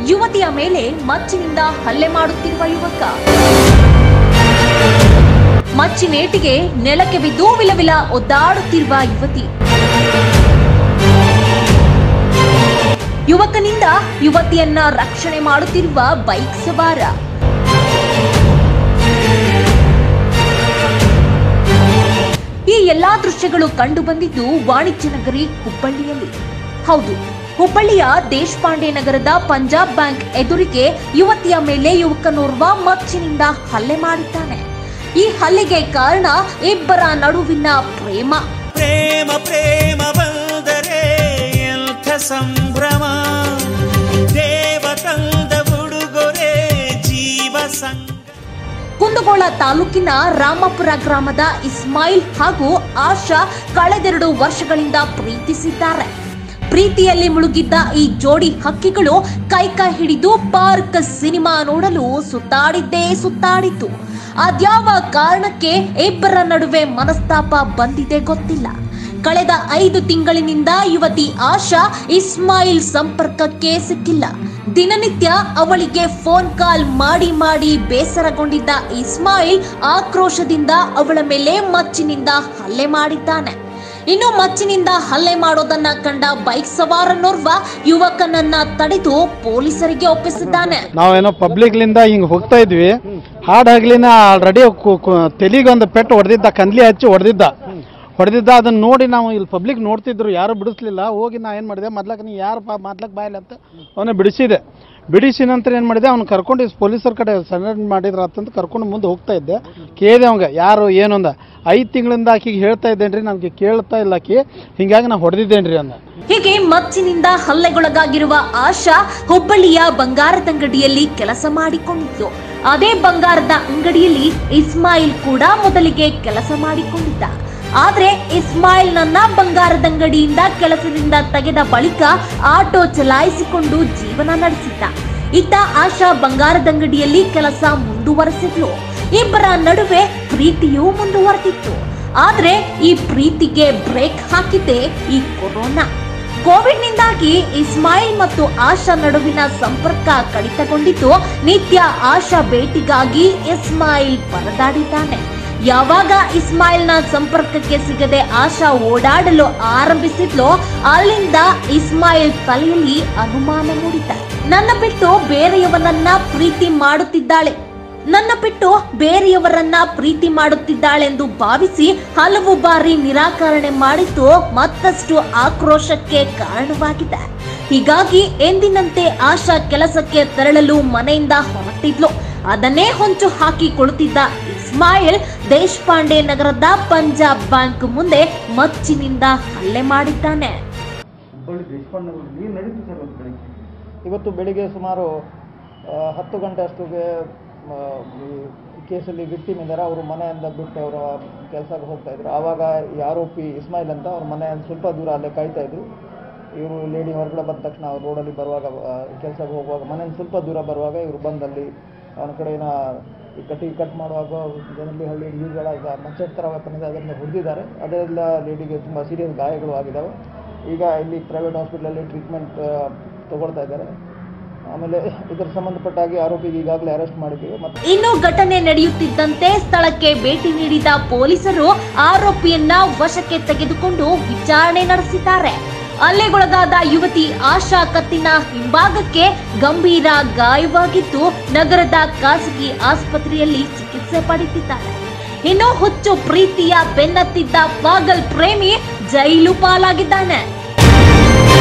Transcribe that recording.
ಯುವತಿಯ ಮೇಲೆ ಮಚ್ಚಿನಿಂದ ಹಲ್ಲೆ ಮಾಡುತ್ತಿರುವ ಯುವಕ ಮಚ್ಚಿನೇಟಿಗೆ ನೆಲಕ್ಕೆ ಬಿದ್ದು ವಿಲವಿಲ ಒದ್ದಾಡುತ್ತಿರುವ ಯುವತಿ ಯುವಕನಿಂದ ಯುವತಿಯನ್ನ ರಕ್ಷಣೆ ಮಾಡುತ್ತಿರುವ ಬೈಕ್ ಸವಾರ ಈ ಎಲ್ಲಾ ದೃಶ್ಯಗಳು ಕಂಡು ಬಂದಿದ್ದು ವಾಣಿಜ್ಯ ನಗರಿ ಹುಬ್ಬಳ್ಳಿಯಲ್ಲಿ ಹೌದು ಹುಬ್ಬಳ್ಳಿಯ ದೇಶಪಾಂಡೆ ನಗರದ ಪಂಜಾಬ್ ಬ್ಯಾಂಕ್ ಎದುರಿಗೆ ಯುವತಿಯ ಮೇಲೆ ಯುವಕನೋರ್ವ ಮಚ್ಚಿನಿಂದ ಹಲ್ಲೆ ಮಾಡಿದ್ದಾನೆ ಈ ಹಲ್ಲೆಗೆ ಕಾರಣ ಇಬ್ಬರ ನಡುವಿನ ಪ್ರೇಮ ಪ್ರೇಮ ಪ್ರೇಮ ಬಂದರೆ ಎಂಥ ಸಂಭ್ರಮ ದೇವ ತಂದ ಉಡುಗೊರೆ ಜೀವ ಸಂಗ ಕುಂದಗೋಳ ತಾಲೂಕಿನ ರಾಮಪುರ ಗ್ರಾಮದ ಇಸ್ಮಾಯಿಲ್ ಹಾಗೂ ಆಶಾ ಕಳೆದೆರಡು ವರ್ಷಗಳಿಂದ ಪ್ರೀತಿಸಿದ್ದಾರೆ ಪ್ರೀತಿಯಲ್ಲಿ ಮುಳುಗಿದ್ದ ಈ ಜೋಡಿ ಹಕ್ಕಿಗಳು ಕೈಕೈ ಹಿಡಿದು ಪಾರ್ಕ್ ಸಿನಿಮಾ ನೋಡಲು ಸುತ್ತಾಡಿದ್ದೇ ಸುತ್ತಾಡಿತು ಅದ್ಯಾವ ಕಾರಣಕ್ಕೆ ಇಬ್ಬರ ನಡುವೆ ಮನಸ್ತಾಪ ಬಂದಿದೆ ಗೊತ್ತಿಲ್ಲ ಕಳೆದ ಐದು ತಿಂಗಳಿನಿಂದ ಯುವತಿ ಆಶಾ ಇಸ್ಮಾಯಿಲ್ ಸಂಪರ್ಕಕ್ಕೆ ಸಿಕ್ಕಿಲ್ಲ ದಿನನಿತ್ಯ ಅವಳಿಗೆ ಫೋನ್ ಕಾಲ್ ಮಾಡಿ ಮಾಡಿ ಬೇಸರಗೊಂಡಿದ್ದ ಇಸ್ಮಾಯಿಲ್ ಆಕ್ರೋಶದಿಂದ ಅವಳ ಮೇಲೆ ಮಚ್ಚಿನಿಂದ ಹಲ್ಲೆ ಮಾಡಿದ್ದಾನೆ ಇನ್ನು ಮಚ್ಚಿನಿಂದ ಹಲ್ಲೆ ಮಾಡೋದನ್ನ ಕಂಡ ಬೈಕ್ ಸವಾರನೋರ್ವ ಯುವಕನನ್ನ ತಡೆದು ಪೊಲೀಸರಿಗೆ ಒಪ್ಪಿಸಿದ್ದಾನೆ ನಾವೇನೋ ಪಬ್ಲಿಕ್ಲಿಂದ ಹಿಂಗೆ ಹೋಗ್ತಾ ಇದ್ವಿ ಹಾಡು ಹಗ್ಲಿನ ಆಲ್ರೆಡಿ ತೆಲಿಗೆ ಒಂದು ಪೆಟ್ಟು ಹೊಡೆದಿದ್ದ ಕಂದ್ಲಿ ಹಚ್ಚಿ ಹೊಡೆದಿದ್ದ ಹೊಡೆದಿದ್ದ ಅದನ್ನ ನೋಡಿ ನಾವು ಇಲ್ಲಿ ಪಬ್ಲಿಕ್ ನೋಡ್ತಿದ್ರು ಯಾರು ಬಿಡಿಸ್ಲಿಲ್ಲ ಹೋಗಿ ನಾ ಏನು ಮಾಡಿದೆ ಮೊದ್ಲಕ್ಕೆ ನೀ ಯಾರು ಪಾ ಮೊದ್ಲಕ್ಕೆ ಬಾಯಿಲ್ಲ ಅಂತ ಅವನ್ನ ಬಿಡಿಸಿದೆ ಬಿಡಿಸಿ ನಂತರ ಏನು ಮಾಡಿದೆ ಅವ್ನು ಕರ್ಕೊಂಡು ಪೊಲೀಸರ ಕಡೆ ಸರೆಂಡರ್ ಮಾಡಿದ್ರ ಅಂತಂದು ಕರ್ಕೊಂಡು ಮುಂದೆ ಹೋಗ್ತಾ ಇದ್ದೆ ಕೇಳಿದೆ ಅವಂಗ ಯಾರು ಏನು ಅಂದ ಐದು ತಿಂಗಳಿಂದ ಆಕಿಗೆ ಹೇಳ್ತಾ ಇದ್ದೇನ್ರಿ ನನಗೆ ಕೇಳ್ತಾ ಇಲ್ಲ ಆಕಿ ಹಿಂಗಾಗಿ ನಾ ಹೊಡೆದಿದ್ದೇನ್ರಿ ಅಂದ ಹೀಗೆ ಮಚ್ಚಿನಿಂದ ಹಲ್ಲೆಗೊಳಗಾಗಿರುವ ಆಶಾ ಹುಬ್ಬಳ್ಳಿಯ ಬಂಗಾರದಂಗಡಿಯಲ್ಲಿ ಕೆಲಸ ಮಾಡಿಕೊಂಡಿದ್ಲು ಅದೇ ಬಂಗಾರದ ಅಂಗಡಿಯಲ್ಲಿ ಇಸ್ಮಾಯಿಲ್ ಕೂಡ ಮೊದಲಿಗೆ ಕೆಲಸ ಮಾಡಿಕೊಂಡಿದ್ದ ಆದ್ರೆ ಇಸ್ಮಾಯಿಲ್ ನನ್ನ ಬಂಗಾರದಂಗಡಿಯಿಂದ ಕೆಲಸದಿಂದ ತೆಗೆದ ಬಳಿಕ ಆಟೋ ಚಲಾಯಿಸಿಕೊಂಡು ಜೀವನ ನಡೆಸಿದ್ದ ಇತ್ತ ಆಶಾ ಬಂಗಾರದಂಗಡಿಯಲ್ಲಿ ಕೆಲಸ ಮುಂದುವರೆಸಿದ್ಲು ಇಬ್ಬರ ನಡುವೆ ಪ್ರೀತಿಯೂ ಮುಂದುವರೆದಿತ್ತು ಆದ್ರೆ ಈ ಪ್ರೀತಿಗೆ ಬ್ರೇಕ್ ಹಾಕಿದ್ದೆ ಈ ಕೊರೋನಾ ಕೋವಿಡ್ನಿಂದಾಗಿ ಇಸ್ಮಾಯಿಲ್ ಮತ್ತು ಆಶಾ ನಡುವಿನ ಸಂಪರ್ಕ ಕಡಿತಗೊಂಡಿದ್ದು ನಿತ್ಯ ಆಶಾ ಭೇಟಿಗಾಗಿ ಇಸ್ಮಾಯಿಲ್ ಪರದಾಡಿದ್ದಾನೆ ಯಾವಾಗ ಇಸ್ಮಾಯಿಲ್ನ ಸಂಪರ್ಕಕ್ಕೆ ಸಿಗದೆ ಆಶಾ ಓಡಾಡಲು ಆರಂಭಿಸಿದ್ಲೋ ಅಲ್ಲಿಂದ ಇಸ್ಮಾಯಿಲ್ ತಲೆಯಲ್ಲಿ ಅನುಮಾನ ಮೂಡಿದೆ ನನ್ನ ಬಿಟ್ಟು ಬೇರೆಯವನನ್ನ ಪ್ರೀತಿ ಮಾಡುತ್ತಿದ್ದಾಳೆ ನನ್ನ ಬಿಟ್ಟು ಬೇರೆಯವರನ್ನ ಪ್ರೀತಿ ಮಾಡುತ್ತಿದ್ದಾಳೆಂದು ಭಾವಿಸಿ ಹಲವು ಬಾರಿ ನಿರಾಕರಣೆ ಮಾಡಿದ್ದು ಮತ್ತಷ್ಟು ಆಕ್ರೋಶಕ್ಕೆ ಕಾರಣವಾಗಿದೆ ಹೀಗಾಗಿ ಎಂದಿನಂತೆ ಆಶಾ ಕೆಲಸಕ್ಕೆ ತೆರಳಲು ಮನೆಯಿಂದ ಹೊರಟಿದ್ಲು ಅದನ್ನೇ ಹೊಂಚು ಹಾಕಿ ಕುಳಿತಿದ್ದ ಇಸ್ಮಾಯಿಲ್ ದೇಶಪಾಂಡೆ ನಗರದ ಪಂಜಾಬ್ ಬ್ಯಾಂಕ್ ಮುಂದೆ ಮಚ್ಚಿನಿಂದ ಹಲ್ಲೆ ಮಾಡಿದ್ದಾನೆ ಇವತ್ತು ಬೆಳಿಗ್ಗೆ ಸುಮಾರು ಆ, ಹತ್ತು ಗಂಟೆ ಅಷ್ಟುಗೆ ಆ, ಈ ಕೇಸಲ್ಲಿ ವಿಕ್ಟಿಮ್ ಇದ್ದಾರೆ ಅವರು ಮನೆಯಿಂದ ಬಿಟ್ಟು ಅವರ ಕೆಲಸಕ್ಕೆ ಹೋಗ್ತಾ ಇದ್ರು ಆವಾಗ ಈ ಆರೋಪಿ ಇಸ್ಮಾಯಿಲ್ ಅಂತ ಅವ್ರ ಮನೆಯಿಂದ ಸ್ವಲ್ಪ ದೂರ ಅಲ್ಲೇ ಕಾಯ್ತಾ ಇದ್ರು ಇವರು ಲೇಡಿ ಹೊರಗಡೆ ಬಂದ ತಕ್ಷಣ ಅವ್ರು ರೋಡಲ್ಲಿ ಬರುವಾಗ ಕೆಲಸಕ್ಕೆ ಹೋಗುವಾಗ ಮನೆಯಿಂದ ಸ್ವಲ್ಪ ದೂರ ಬರುವಾಗ ಇವರು ಬಂದಲ್ಲಿ ಅವನ ಕಡೆನ ಈ ಕಟ್ಟಿ ಕಟ್ ಮಾಡುವಾಗ ಜನರಲ್ಲಿ ಹಳ್ಳಿ ಯೂಸ್ಗಳ ಮಚ್ಚೆಟ್ ಥರ weapon ಇದೆ ಅದನ್ನು ಹೊಡೆದಿದ್ದಾರೆ ಅದರಿಂದ ಲೇಡಿಗೆ ತುಂಬ ಸೀರಿಯಸ್ ಗಾಯಗಳು ಆಗಿದ್ದಾವೆ ಈಗ ಇಲ್ಲಿ ಪ್ರೈವೇಟ್ ಹಾಸ್ಪಿಟಲಲ್ಲಿ ಟ್ರೀಟ್ಮೆಂಟ್ ತಗೊಳ್ತಾ ಇದ್ದಾರೆ ಆಮೇಲೆ ಇದರ ಸಂಬಂಧಪಟ್ಟ ಹಾಗೆ ಆರೋಪಿಗೆ ಈಗಾಗಲೇ ಅರೆಸ್ಟ್ ಮಾಡಿದ್ದೀವಿ ಮತ್ತು ಇನ್ನು ಘಟನೆ ನಡೆಯುತ್ತಿದ್ದಂತೆ ಸ್ಥಳಕ್ಕೆ ಭೇಟಿ ನೀಡಿದ ಪೊಲೀಸರು ಆರೋಪಿಯನ್ನ ವಶಕ್ಕೆ ತೆಗೆದುಕೊಂಡು ವಿಚಾರಣೆ ನಡೆಸಿದ್ದಾರೆ ಹಲ್ಲೆಗೊಳಗಾದ ಯುವತಿ ಆಶಾ ಕತ್ತಿನ ಹಿಂಭಾಗಕ್ಕೆ ಗಂಭೀರ ಗಾಯವಾಗಿದ್ದು ನಗರದ ಖಾಸಗಿ ಆಸ್ಪತ್ರೆಯಲ್ಲಿ ಚಿಕಿತ್ಸೆ ಪಡೆದಿದ್ದಾರೆ ಇನ್ನು ಹುಚ್ಚು ಪ್ರೀತಿಯ ಬೆನ್ನತ್ತಿದ್ದ ಪಾಗಲ್ ಪ್ರೇಮಿ ಜೈಲು ಪಾಲಾಗಿದ್ದಾನೆ